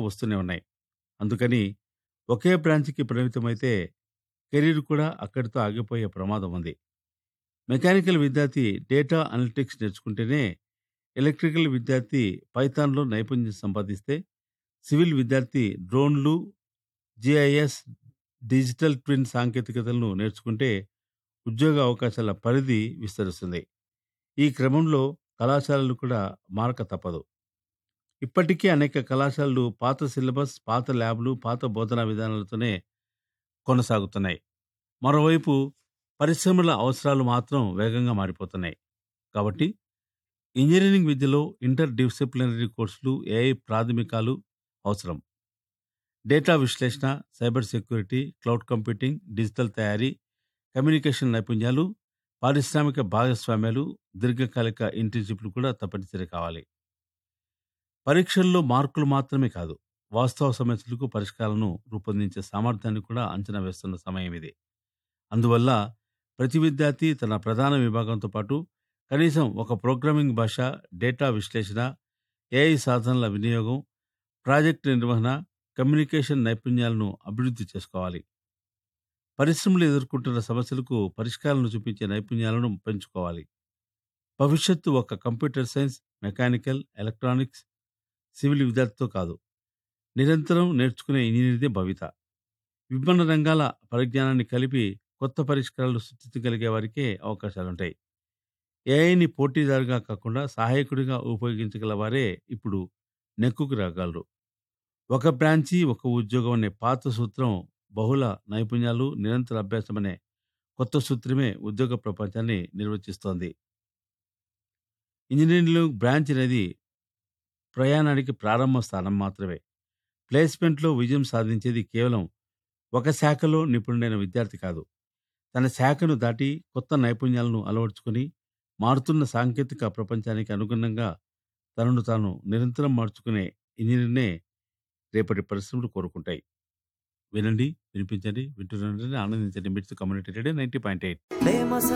వస్తూనే ఉన్నాయి అందుకని ఒకే బ్రాంచ్కి పరిమితమైతే కెరీర్ కూడా అక్కడితో ఆగిపోయే ప్రమాదం ఉంది మెకానికల్ విద్యార్థి డేటా అనలిటిక్స్ నేర్చుకుంటేనే ఎలక్ట్రికల్ విద్యార్థి పైథాన్లో నైపుణ్యం సంపాదిస్తే సివిల్ విద్యార్థి డ్రోన్లు జిఐఎస్ డిజిటల్ ట్విన్ సాంకేతికతలను నేర్చుకుంటే ఉద్యోగ అవకాశాల పరిధి విస్తరిస్తుంది ఈ క్రమంలో కళాశాలలు కూడా మారక తప్పదు ఇప్పటికీ అనేక కళాశాలలు పాత సిలబస్ పాత ల్యాబ్లు పాత బోధనా విధానాలతోనే కొనసాగుతున్నాయి మరోవైపు పరిశ్రమల అవసరాలు మాత్రం వేగంగా మారిపోతున్నాయి కాబట్టి ఇంజనీరింగ్ విద్యలో ఇంటర్ డిసిప్లినరీ కోర్సులు ఏఐ ప్రాథమికాలు అవసరం డేటా విశ్లేషణ cyber security cloud computing digital తయారీ కమ్యూనికేషన్ నైపుణ్యాలు పారిశ్రామిక భాగస్వామ్యాలు దీర్ఘకాలిక ఇంటర్న్షిప్లు కూడా తప్పనిసరి కావాలి పరీక్షల్లో మార్కులు మాత్రమే కాదు వాస్తవ సమస్యలకు పరిష్కారాలను రూపొందించే సామర్థ్యాన్ని కూడా అంచనా వేస్తున్న సమయం ఇది అందువల్ల ప్రతి విద్యార్థి తన ప్రధాన విభాగంతో పాటు కనీసం ఒక ప్రోగ్రామింగ్ భాష డేటా విశ్లేషణ ఏఐ సాధనల వినియోగం ప్రాజెక్ట్ నిర్వహణ కమ్యూనికేషన్ నైపుణ్యాలను అభివృద్ధి చేసుకోవాలి పరిశ్రమలు ఎదుర్కొంటున్న సమస్యలకు పరిష్కారాలను చూపించే నైపుణ్యాలను పెంచుకోవాలి భవిష్యత్తు ఒక computer science mechanical electronics civil విద్యార్థితో కాదు నిరంతరం నేర్చుకునే ఇంజనీర్దే భవిత విభిన్న రంగాల పరిజ్ఞానాన్ని కలిపి కొత్త పరిష్కారాలు సృష్టించగలిగే వారికే అవకాశాలుంటాయి ఏఐని పోటీదారుగా కాకుండా సహాయకుడిగా ఉపయోగించగల వారే ఇప్పుడు నెక్కుకు రాగలరు ఒక బ్రాంచి ఒక ఉద్యోగం అనే పాత సూత్రం బహుళ నైపుణ్యాలు నిరంతర అభ్యాసం అనే కొత్త సూత్రమే ఉద్యోగ ప్రపంచాన్ని నిర్వచిస్తోంది ఇంజనీరింగ్లో బ్రాంచ్ అనేది ప్రయాణానికి ప్రారంభ స్థానం మాత్రమే ప్లేస్మెంట్లో విజయం సాధించేది కేవలం ఒక శాఖలో నిపుణుడైన విద్యార్థి కాదు తన శాఖను దాటి కొత్త నైపుణ్యాలను అలవర్చుకొని మారుతున్న సాంకేతిక ప్రపంచానికి అనుగుణంగా తనను తాను నిరంతరం మార్చుకునే ఇంజనీర్నే రేపటి పరిశ్రమలు కోరుకుంటాయి వినండి వినిపించండి వింటున్నారని ఆనందించండి MITS community radio ninety point eight ప్రేమ